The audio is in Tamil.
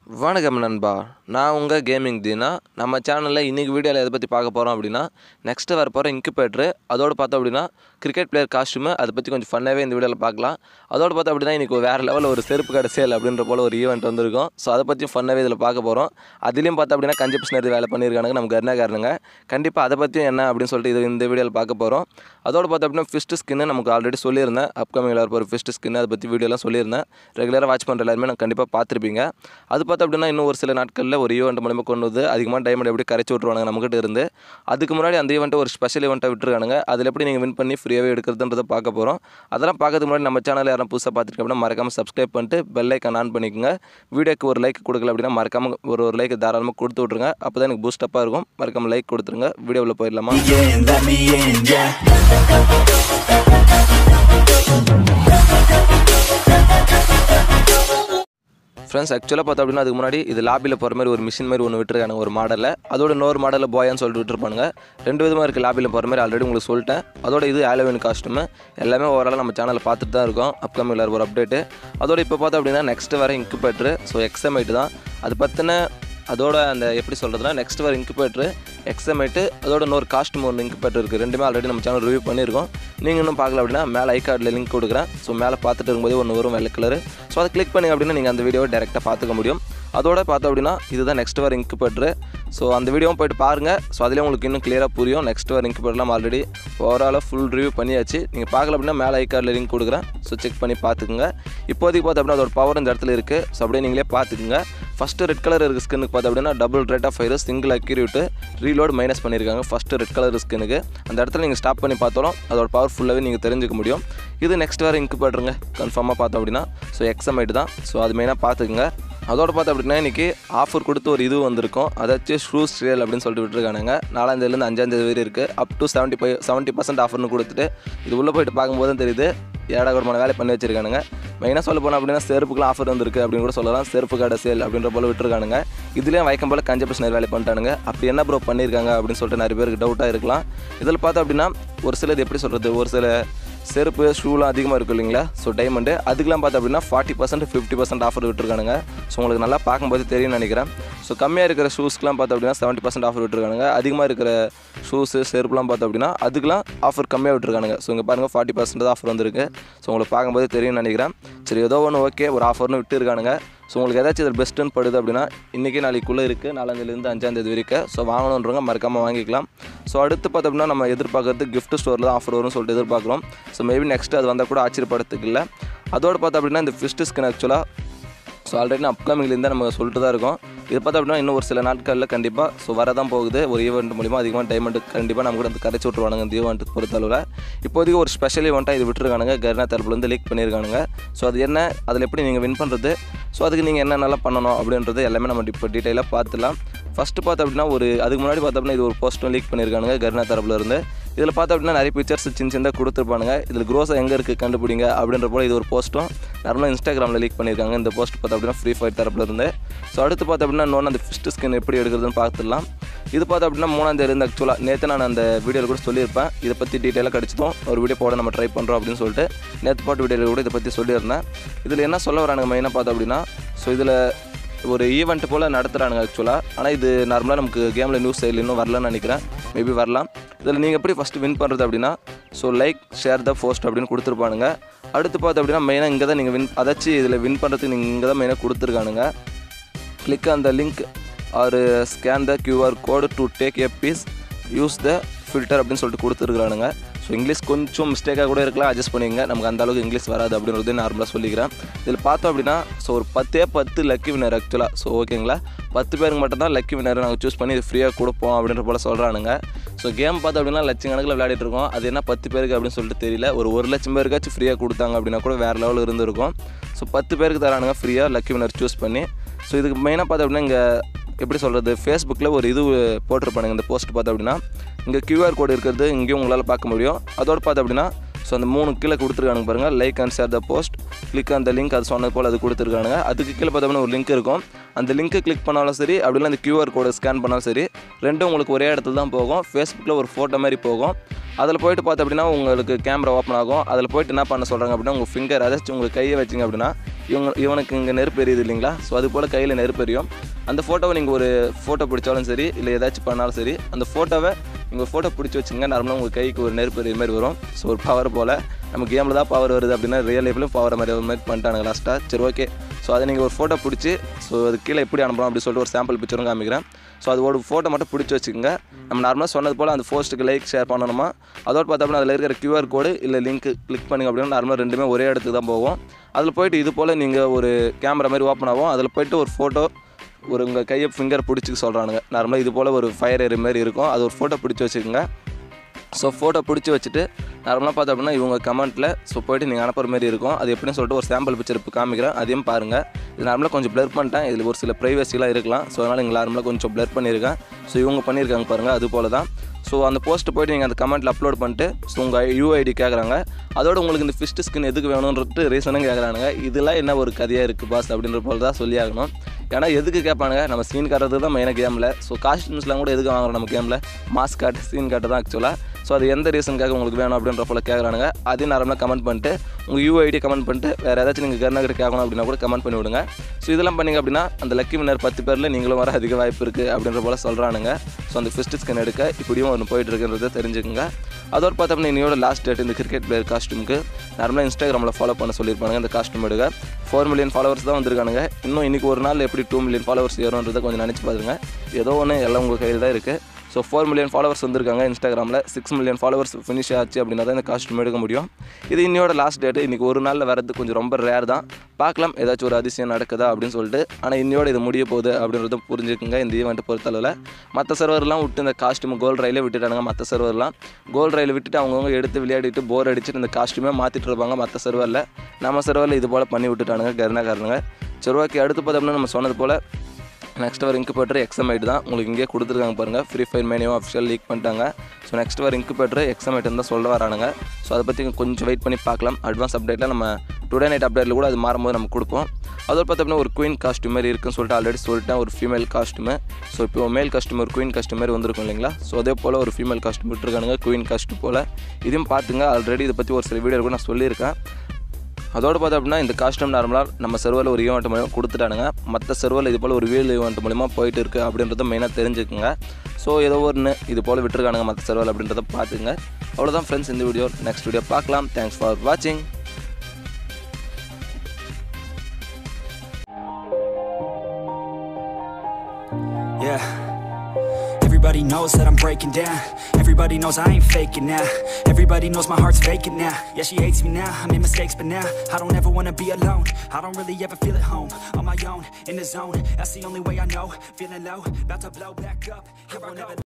வணக்கம் நண்பா நான் உங்கள் கேமிங் தீனா நம்ம சேனலில் இன்றைக்கி வீடியோவில் எதை பற்றி பார்க்க போகிறோம் அப்படின்னா நெக்ஸ்ட்டு வர போகிற இன்குபேட்ரு அதோடு பார்த்தோம் அப்படின்னா கிரிக்கெட் பிளேயர் காஸ்ட்யூமு அதை பற்றி கொஞ்சம் ஃபன்னாகவே இந்த வீடியோவில் பார்க்கலாம் அதோடு பார்த்தோம் அப்படின்னா இன்றைக்கி வேறு லெவலில் ஒரு செருப்பு கடை சேல் அப்படின்ற போல் ஒரு ஈவெண்ட் வந்திருக்கும் ஸோ அதை பற்றியும் ஃபன்னாகவே இதில் பார்க்க போகிறோம் அதுலேயும் பார்த்தோம் அப்படின்னா கஞ்சி பிஸ்னரி வேலை பண்ணியிருக்கானுங்க நம்ம கருணாக்காரனுங்க கண்டிப்பாக அதை பற்றியும் என்ன அப்படின்னு சொல்லிட்டு இது இந்த வீடியோவில் பார்க்க போகிறோம் அதோடு பார்த்தோம் அப்படின்னா ஃபிஸ்ட் ஸ்கின்னு நமக்கு ஆல்ரெடி சொல்லியிருந்தேன் அப்கமிங்கில் வரப்போ ஒரு ஃபிஸ்ட் ஸ்கின் அதை பற்றி வீடியோலாம் சொல்லியிருந்தேன் ரெகுலராக வாட்ச் பண்ணுற எல்லாருமே நான் கண்டிப்பாக பார்த்துருப்பீங்க அது பார்த்தோம் அப்படின்னா இன்னும் ஒரு சில நாட்களில் ஒரு ஈவெண்ட் மூலமாக கொண்டு வந்து அதிகமாக டைமண்ட் எப்படி கரைச்சி விட்ருவாங்க நம்மகிட்ட இருந்து அதுக்கு முன்னாடி அந்த ஈவெண்ட்டை ஒரு ஸ்பெஷல் ஈவெண்ட்டை விட்டுருக்கானுங்க அதில் எப்படி நீங்கள் வின் பண்ணி ஃப்ரீயாகவே எடுக்கிறதுன்றதை பார்க்க போகிறோம் அதெல்லாம் பார்க்கறதுக்கு முன்னாடி நம்ம சேனல் யாரும் புதுசாக பார்த்துருக்கோம் அப்படின்னா மறக்காமல் சப்ஸ்கிரைப் பண்ணிட்டு பெல் ஐக்கான் ஆன் பண்ணிக்கோங்க வீடியோக்கு ஒரு லைக் கொடுக்கல அப்படின்னா மறக்காமல் ஒரு ஒரு லைக் தாராளமாக கொடுத்து விட்ருங்க அப்போ தான் எனக்கு பூஸ்டப்பாக இருக்கும் மறக்காமல் லைக் கொடுத்துருங்க வீடியோவில் போயிடலாமா in, let me in, yeah. Friends ஆக்சுவலாக பார்த்தோம் அப்படின்னா அதுக்கு முன்னாடி இது லாபியில் போகிற மாதிரி ஒரு மிஷின் மாதிரி ஒன்று விட்டுருக்காங்க ஒரு மாடலில் அதோட இன்னொரு மாடலில் போயான்னு சொல்லிட்டு விட்டுருப்பானுங்க ரெண்டு விதமாக இருக்குது லாபியில் போகிற மாதிரி ஆல்ரெடி உங்களுக்கு சொல்லிட்டேன் அதோட இது ஆலோவின் காஸ்ட்யூமு எல்லாமே ஓவராலாக நம்ம சேனலில் பார்த்துட்டு தான் இருக்கோம் அப்கமிங்கில் ஒரு அப்டேட்டு அதோட இப்போ பார்த்தோம் அப்படின்னா நெக்ஸ்ட் வர இன்குபேட்ரு ஸோ எக்ஸமைட்டு தான் அது பற்றின அதோட அந்த எப்படி சொல்கிறதுனா நெக்ஸ்ட் வர இன்குபேட்ரு எக்ஸமேட்டு அதோட இன்னொரு காஸ்ட்யூம் ஒன்று இன்குபேட்டர் இருக்குது ரெண்டுமே ஆல்ரெடி நம்ம சேனல் ரிவ்யூ பண்ணியிருக்கோம் நீங்கள் இன்னும் பார்க்கல அப்படின்னா மேலே ஐ கார்டில் லிங்க் கொடுக்குறேன் ஸோ மேலே பார்த்துட்டு இருக்கும்போது ஒன்று வரும் வெள்ளை கலரு ஸோ அதை கிளிக் பண்ணி அப்படின்னா நீங்கள் அந்த வீடியோவை டேரெக்டாக பார்த்துக்க முடியும் அதோட பார்த்தோம் அப்படின்னா இதுதான் நெக்ஸ்ட் வர இன்குபேட்ரு ஸோ அந்த வீடியோவும் போயிட்டு பாருங்கள் ஸோ அதிலே உங்களுக்கு இன்னும் கிளியராக புரியும் நெக்ஸ்ட் வர இன்குபேட்டர்லாம் ஆல்ரெடி ஓவராலாக ஃபுல் ரிவ்யூ பண்ணியாச்சு நீங்கள் பார்க்கல அப்படின்னா மேலே ஐ கார்டில் லிங்க் கொடுக்குறேன் ஸோ செக் பண்ணி பார்த்துக்குங்க இப்போதைக்கு பார்த்தோம் அப்படின்னா அதோட பவர் இந்த இடத்துல இருக்குது ஸோ அப்படியே நீங்களே பார்த்துக்குங்க ஃபஸ்ட்டு ரெட் கலர் இருக்க ஸ்கின்னுக்கு பார்த்தோம் அப்படின்னா double rate of fire single accurate reload minus பண்ணியிருக்காங்க ஃபஸ்ட்டு ரெட் கலர் ஸ்கின்னுக்கு அந்த இடத்துல நீங்கள் ஸ்டாப் பண்ணி பார்த்தாலும் அதோட பவர் ஃபுல்லாகவே நீங்கள் தெரிஞ்சுக்க முடியும் இது நெக்ஸ்ட் வர இங்கு போட்டுருங்க கன்ஃபார்மாக பார்த்தோம் அப்படின்னா ஸோ எக்ஸமைட் தான் ஸோ அது மெயினாக பார்த்துக்குங்க அதோட பார்த்தோம் அப்படின்னா இன்றைக்கி ஆஃபர் கொடுத்து ஒரு இது வந்திருக்கும் அதாச்சும் ஷூஸ் சேல் அப்படின்னு சொல்லிட்டு விட்டுருக்கானுங்க நாலாந்தேதிலேருந்து அஞ்சாந்தேதி வரை இருக்குது up to seventy five seventy percent ஆஃபர்னு கொடுத்துட்டு இது உள்ளே போயிட்டு பார்க்கும்போது தான் தெரியுது ஏடாகூடமான வேலை பண்ணி வச்சிருக்கானுங்க மெயினாக சொல்ல போனால் அப்படின்னா செருப்புக்குலாம் ஆஃபர் வந்திருக்கு அப்படின்னு கூட சொல்லலாம் செருப்பு கடை சேல் அப்படின்ற போல விட்டுருக்கானுங்க இதுலேயும் வைக்கம் போல் கஞ்ச பிரச்சனை வேலை பண்ணிட்டானுங்க அப்படி என்ன ப்ரோ பண்ணியிருக்காங்க அப்படின்னு சொல்லிட்டு நிறைய பேருக்கு டவுட்டாக இருக்கலாம் இதில் பார்த்தோம் அப்படின்னா ஒரு சிலது எப்படி சொல்கிறது ஒரு சில செருப்பு ஷூலாம் அதிகமாக இருக்கும் இல்லைங்களா ஸோ டைமண்டு அதுக்கெலாம் பார்த்தோம் அப்படின்னா forty percent fifty percent offer விட்டுருக்கானுங்க ஸோ உங்களுக்கு நல்லா பார்க்கும்போது தெரியும்னு நினைக்கிறேன் ஸோ கம்மியாக இருக்கிற ஷூஸ்க்குலாம் பார்த்தோம் அப்படின்னா செவன்ட்டி பர்சன்ட் ஆஃபர் விட்டுருக்கானுங்க அதிகமாக இருக்கிற ஷூஸு செருப்புலாம் பார்த்தோம் அப்படின்னா அதுக்கெலாம் ஆஃபர் கம்மியாக விட்டுருக்கானுங்க ஸோ இங்கே பாருங்கள் ஃபார்ட்டி பர்சன்ட் தான் ஆஃபர் வந்திருக்கு ஸோ உங்களுக்கு பார்க்கும்போது தெரியும்னு நினைக்கிறேன் சரி ஏதோ ஒன்று ஓகே ஒரு ஆஃபர்னு விட்டுருக்கானுங்க ஸோ உங்களுக்கு ஏதாச்சும் இது பெஸ்ட்டுன்னு படுது அப்படின்னா இன்றைக்கி நாளைக்குள்ளே இருக்குது நாலாந்தேதிலேருந்து அஞ்சாந்தேதி வரைக்கும் ஸோ வாங்கணுன்றவங்க மறக்காமல் வாங்கிக்கலாம் ஸோ அடுத்து பார்த்தோம் அப்படின்னா நம்ம எதிர்பார்க்கறது gift ஸ்டோரில் தான் ஆஃபர் வரும்னு சொல்லிட்டு எதிர்பார்க்குறோம் ஸோ மேபி நெக்ஸ்ட் அது வந்தால் கூட ஆச்சரியப்படுறதுக்கு இல்லை அதோடு பார்த்தோம் அப்படின்னா இந்த ஃபிஸ்ட் ஸ்கின் ஆக்சுவலாக ஸோ ஆல்ரெடி அப்கமிங்லேருந்து நம்ம சொல்லிட்டு தான் இருக்கோம் இது பார்த்தோம் அப்படின்னா இன்னும் ஒரு சில நாட்களில் கண்டிப்பாக ஸோ வரதான் போகுது ஒரு ஈவெண்ட் மூலிமா அதிகமாக டைமண்ட் கண்டிப்பாக நம்ம கூட வந்து கரைச்சி விட்ருவானுங்க இந்த ஈவெண்ட்டுக்கு பொறுத்தளவில் இப்போதைக்கு ஒரு ஸ்பெஷல் ஈவெண்ட்டாக இது விட்டுருக்கானுங்க கர்னா தரப்புலேருந்து லீக் பண்ணியிருக்கானுங்க ஸோ அது என்ன அதில் எப்படி நீங்கள் வின் பண்ணுறது ஸோ அதுக்கு நீங்கள் என்னென்னலாம் பண்ணணும் அப்படின்றது எல்லாமே நம்ம இப்போ டீட்டெயிலாக பார்த்துலாம் ஃபஸ்ட்டு பார்த்தோம் அப்படின்னா ஒரு அதுக்கு முன்னாடி பார்த்தோம் அப்படின்னா இது ஒரு போஸ்ட்டும் லீக் பண்ணியிருக்கானுங்க கர்னா தரப்புல இருந்து இதில் பார்த்தோம் அப்படின்னா நிறைய பிக்சர்ஸ் சின்ன சின்னதாக கொடுத்துருப்பானுங்க இதில் க்ரோஸாக எங்கே இருக்குது கண்டுபிடிங்க அப்படின்ற போல இது ஒரு போஸ்ட்டும் நார்மலாக இன்ஸ்டாகிராமில் லீக் பண்ணியிருக்காங்க இந்த போஸ்ட் பார்த்தோம் அப்படின்னா ஃப்ரீ ஃபயர் தரப்புல இருந்து ஸோ அடுத்து பார்த்தோம் அப்படின்னா இன்னொன்று அந்த ஃபிஸ்ட் ஸ்கின் எப்படி எடுக்கிறதுன்னு பார்த்துடலாம் இது பார்த்தோம் அப்படின்னா மூணாம் தேதி இருந்து ஆக்சுவலாக நேற்று நான் அந்த வீடியோவில் கூட சொல்லியிருப்பேன் இதை பற்றி டீட்டெயிலாக கிடச்சிட்டோம் ஒரு வீடியோ போட நம்ம ட்ரை பண்ணுறோம் அப்படின்னு சொல்லிட்டு நேற்று பாட்டு வீடியோவில் கூட இதை பற்றி சொல்லியிருந்தேன் இதில் என்ன சொல்ல வரானுங்க மெயினாக பார்த்தோம் அப்படின்னா ஸோ இதில் ஒரு ஈவெண்ட் போல் நடத்துகிறானுங்க ஆக்சுவலாக ஆனால் இது நார்மலாக நமக்கு கேமில் நியூஸ் சைடில் இன்னும் வரலன்னு நினைக்கிறேன் மேபி வரலாம் இதில் நீங்கள் எப்படி ஃபஸ்ட்டு வின் பண்ணுறது அப்படின்னா so like share the post அப்படின்னு கொடுத்துருப்பானுங்க அடுத்து பார்த்து அப்படின்னா மெயினாக இங்கே தான் நீங்கள் வின் அதாச்சும் இதில் வின் பண்ணுறதுக்கு நீங்கள் இங்கே தான் மெயினாக கொடுத்துருக்கானுங்க கிளிக் அந்த link or scan the QR code to take a piece use the filter அப்படின்னு சொல்லிட்டு கொடுத்துருக்குறானுங்க ஸோ இங்கிலீஷ் கொஞ்சம் மிஸ்டேக்காக கூட இருக்கலாம் அட்ஜஸ்ட் பண்ணிங்க நமக்கு அந்த அளவுக்கு இங்கிலீஷ் வராது அப்படின்றது நார்மலாக சொல்லிக்கிறேன் இதில் பார்த்தோம் அப்படின்னா ஸோ ஒரு பத்தே பத்து லக்கி வினர் ஆக்சுவலாக ஸோ ஓகேங்களா பத்து பேருக்கு மட்டும் தான் லக்கி வினர் நாங்கள் சூஸ் பண்ணி இது ஃப்ரீயாக கொடுப்போம் அப்படின்ற போல் சொல்கிறானுங்க ஸோ கேம் பார்த்தோம் அப்படின்னா லட்சக்கணக்கில் விளையாடிட்டு இருக்கோம் அது என்ன பத்து பேருக்கு அப்படின்னு சொல்லிட்டு தெரியல ஒரு ஒரு லட்சம் பேருக்காச்சும் ஃப்ரீயாக கொடுத்தாங்க அப்படின்னா கூட வேறு லெவலில் இருந்திருக்கும் ஸோ பத்து பேருக்கு தரானுங்க ஃப்ரீயாக லக்கி வினர் சூஸ் பண்ணி ஸோ இதுக்கு மெயினாக பார்த்தோம் அப்படின்னா இங்கே எப்படி சொல்கிறது ஃபேஸ்புக்கில் ஒரு இது போட்டிருப்பானுங்க இந்த போஸ்ட் பார்த்தோம் அப்படின்னா இங்கே கியூஆர் கோடு இருக்கிறது இங்கேயும் உங்களால் பார்க்க முடியும் அதோடு பார்த்தோம் அப்படின்னா ஸோ அந்த மூணு கீழே கொடுத்துருக்கானுங்க பாருங்கள் like and share the post click அந்த லிங்க் அது சொன்னது போல் அது கொடுத்துருக்கானுங்க அதுக்கு கீழே பார்த்தோம்னா ஒரு லிங்க் இருக்கும் அந்த லிங்க்கை கிளிக் பண்ணாலும் சரி அப்படிலாம் அந்த கியூஆர் கோடை ஸ்கேன் பண்ணாலும் சரி ரெண்டும் உங்களுக்கு ஒரே இடத்துல தான் போகும் ஃபேஸ்புக்கில் ஒரு ஃபோட்டோ மாதிரி போகும் அதில் போயிட்டு பார்த்தோம் அப்படின்னா உங்களுக்கு கேமரா ஓப்பன் ஆகும் அதில் போயிட்டு என்ன பண்ண சொல்கிறாங்க அப்படின்னா உங்கள் ஃபிங்கர் அதாச்சும் உங்களுக்கு கையை வச்சிங்க அப்படின்னா இவங்க இவனுக்கு இங்கே நெருப்பு எரியுது இல்லைங்களா ஸோ அது போல் கையில் நெருப்பு எரியும் அந்த ஃபோட்டோவை நீங்கள் ஒரு ஃபோட்டோ பிடிச்சாலும் சரி இல்லை ஏதாச்சும் பண்ணாலும் சரி அந்த ஃபோட்டோவை நீங்கள் ஃபோட்டோ பிடிச்சி வச்சுங்க நார்மலாக உங்கள் கைக்கு ஒரு நெருப்பு எரியுற மாதிரி வரும் ஸோ ஒரு பவர் போல் நம்ம கேமில் தான் பவர் வருது அப்படின்னா ரியல் லைஃப்லையும் பவர் மாதிரி ஒரு மாதிரி பண்ணிட்டானுங்க லாஸ்ட்டாக சரி ஓகே ஸோ அதை நீங்கள் ஒரு ஃபோட்டோ பிடிச்சி ஸோ அது கீழே எப்படி அனுப்பலாம் அப்படின்னு சொல்லிட்டு ஒரு சாம்பிள் பிக்சரும் காமிக்கிறேன் ஸோ அது ஒரு ஃபோட்டோ மட்டும் பிடிச்சி வச்சுக்கோங்க நம்ம நார்மலாக சொன்னது போல் அந்த போஸ்ட்டுக்கு லைக் ஷேர் பண்ணணுமா அதோட பார்த்தோம்னா அதில் இருக்கிற QR கோடு இல்லை லிங்க் கிளிக் பண்ணிங்க அப்படின்னா நார்மலாக ரெண்டுமே ஒரே இடத்துக்கு தான் போகும் அதில் போயிட்டு இது போல் நீங்கள் ஒரு கேமரா மாதிரி ஓப்பன் ஆகும் அதில் போயிட்டு ஒரு ஃபோட்டோ ஒரு உங்கள் கையை ஃபிங்கர் பிடிச்சிக்க சொல்கிறானுங்க நார்மலாக இது போல் ஒரு ஃபயர் ஏரி மாதிரி இருக்கும் அது ஒரு ஃபோட்டோ பிடிச்சி வச்சுக்கோங்க ஸோ ஃபோட்டோ பிடிச்சி வச்சுட்டு நார்மலாக பார்த்தோம் அப்படின்னா இவங்க கமெண்ட்டில் ஸோ போயிட்டு நீங்கள் அனுப்புற மாதிரி இருக்கும் அது எப்படின்னு சொல்லிட்டு ஒரு சாம்பிள் பிக்சர் இப்போ காமிக்கிறேன் அதையும் பாருங்கள் இது நார்மலாக கொஞ்சம் ப்ளர் பண்ணிட்டேன் இதில் ஒரு சில ப்ரைவசிலாம் இருக்கலாம் ஸோ அதனால் இங்கே நார்மலாக கொஞ்சம் ப்ளர் பண்ணியிருக்கேன் ஸோ இவங்க பண்ணியிருக்காங்க பாருங்கள் அது போல தான் ஸோ அந்த போஸ்ட்டு போயிட்டு நீங்கள் அந்த கமெண்ட்டில் அப்லோட் பண்ணிட்டு ஸோ உங்கள் யூஐடி கேட்குறாங்க அதோட உங்களுக்கு இந்த ஃபிஸ்ட் ஸ்கின் எதுக்கு வேணுன்றது ரீசனும் கேட்குறானுங்க இதெல்லாம் என்ன ஒரு கதையாக இருக்குது பாஸ் அப்படின்ற போல தான் சொல்லி ஆகணும் ஏன்னா எதுக்கு கேட்பானுங்க நம்ம சீன் காட்டுறது தான் மெயினாக கேமில் ஸோ காஸ்டியூம்ஸ்லாம் கூட எதுக்கு வாங்குறோம் நம்ம கேமில் மாஸ்க் காட்டு சீன் காட்டு தான் ஆக்சுவலாக ஸோ அது எந்த ரீசனுக்காக உங்களுக்கு வேணும் அப்படின்ற போல கேட்குறானுங்க அதையும் நார்மலாக கமெண்ட் பண்ணிட்டு உங்கள் யூஐடி கமெண்ட் பண்ணிட்டு வேறு ஏதாச்சும் நீங்கள் கர்நாகர் கேட்கணும் அப்படின்னா கூட கமெண்ட் பண்ணி விடுங்க ஸோ இதெல்லாம் பண்ணிங்க அப்படின்னா அந்த லக்கி வினர் பத்து பேரில் நீங்களும் வர அதிக வாய்ப்பு இருக்குது அப்படின்ற போல சொல்கிறானுங்க ஸோ அந்த ஃபிஸ்ட் ஸ்கின் எடுக்க இப்படியும் ஒன்று போயிட்டு இருக்குன்றதை தெரிஞ்சுக்கோங்க அதோட பார்த்தோம்னா இன்னையோட லாஸ்ட் டேட் இந்த கிரிக்கெட் பிளேயர் காஸ்ட்யூமுக்கு நார்மலாக இன்ஸ்டாகிராமில் ஃபாலோ பண்ண சொல்லியிருப்பானுங்க இந்த காஸ்ட்யூம் எடுக்க ஃபோர் மில்லியன் ஃபாலோவர்ஸ் தான் வந்திருக்கானுங்க இன்னும் இன்றைக்கி ஒரு நாள் எப்படி டூ மில்லியன் ஃபாலோவர்ஸ் ஏறும்ன்றதை கொஞ்சம் நினச்சி பாருங்க ஏதோ ஒன்று எல்லாம் உங்கள் கையில் தான் இருக்குது ஸோ ஃபோர் மில்லியன் ஃபாலோவர்ஸ் வந்திருக்காங்க இன்ஸ்டாகிராமில் சிக்ஸ் மில்லியன் ஃபாலோவர்ஸ் ஃபினிஷ் ஆச்சு அப்படின்னா தான் இந்த காஸ்ட்யூம் எடுக்க முடியும் இது இன்னையோட லாஸ்ட் டேட்டு இன்றைக்கி ஒரு நாளில் வரது கொஞ்சம் ரொம்ப ரேர் தான் பார்க்கலாம் ஏதாச்சும் ஒரு அதிசயம் நடக்குதா அப்படின்னு சொல்லிட்டு ஆனால் இன்னையோட இது முடிய போகுது அப்படின்றத புரிஞ்சுக்குங்க இந்த ஈவெண்ட்டை பொறுத்தளவில் மற்ற சர்வர்லாம் விட்டு இந்த காஸ்ட்யூம் கோல்ட் ரயிலே விட்டுட்டானுங்க மற்ற சர்வர்லாம் கோல்ட் ரயில் விட்டுட்டு அவங்கவுங்க எடுத்து விளையாடிட்டு போர் அடிச்சுட்டு இந்த காஸ்ட்யூமே மாற்றிட்டு இருப்பாங்க மற்ற சர்வரில் நம்ம சர்வரில் இது போல் பண்ணி விட்டுட்டானுங்க கருணாக்காரனுங்க சரி ஓகே அடுத்து பார்த்தோம்னா நம்ம சொன்னது போல் நெக்ஸ்ட் வர இன்குபேட்டர் எக்ஸமைட் தான் உங்களுக்கு இங்கே கொடுத்துருக்காங்க பாருங்கள் ஃப்ரீ ஃபயர் மேனியும் அஃபிஷியல் லீக் பண்ணிட்டாங்க ஸோ நெக்ஸ்ட் வர இன்குபேட்டர் எக்ஸமைட் தான் சொல்ல வரானுங்க ஸோ அதை பற்றி கொஞ்சம் வெயிட் பண்ணி பார்க்கலாம் அட்வான்ஸ் அப்டேட்டில் நம்ம டுடே நைட் அப்டேட்டில் கூட அது மாறும்போது நம்ம கொடுப்போம் அதோட பார்த்தோம்னா ஒரு குயின் காஸ்ட்யூம் மாதிரி இருக்குன்னு சொல்லிட்டு ஆல்ரெடி சொல்லிட்டேன் ஒரு ஃபீமேல் காஸ்ட்யூமு ஸோ இப்போ மேல் காஸ்ட்யூம் ஒரு குயின் காஸ்ட்யூம் மாதிரி வந்திருக்கும் இல்லைங்களா ஸோ அதே போல் ஒரு ஃபீமேல் காஸ்ட்யூம் விட்டுருக்கானுங்க குயின் காஸ்ட்யூம் போல் இதையும் பார்த்துங்க ஆல்ரெடி இதை பற்றி ஒரு சில வீடியோ கூட நான் சொல்லியிருக்கேன் அதோடு பார்த்தோம் அப்படின்னா இந்த காஸ்டியூம் நார்மலாக நம்ம சர்வரில் ஒரு ஈவெண்ட் மூலிமா கொடுத்துட்டானுங்க மற்ற சர்வரில் இது போல் ஒரு வீல் ஈவெண்ட் மூலிமா போயிட்டு இருக்குது அப்படின்றத மெயினாக தெரிஞ்சுக்குங்க ஸோ ஏதோ ஒன்று இது போல் விட்டுருக்கானுங்க மற்ற சர்வரில் அப்படின்றத பார்த்துங்க அவ்வளோதான் ஃப்ரெண்ட்ஸ் இந்த வீடியோ நெக்ஸ்ட் வீடியோ பார்க்கலாம் தேங்க்ஸ் ஃபார் வாட்சிங் Yeah. Everybody knows that I'm breaking down. Everybody knows I ain't faking now. Everybody knows my heart's vacant now. Yeah, she hates me now. I made mistakes, but now I don't ever wanna be alone. I don't really ever feel at home. On my own, in the zone. That's the only way I know. Feeling low, about to blow back up. Here I go.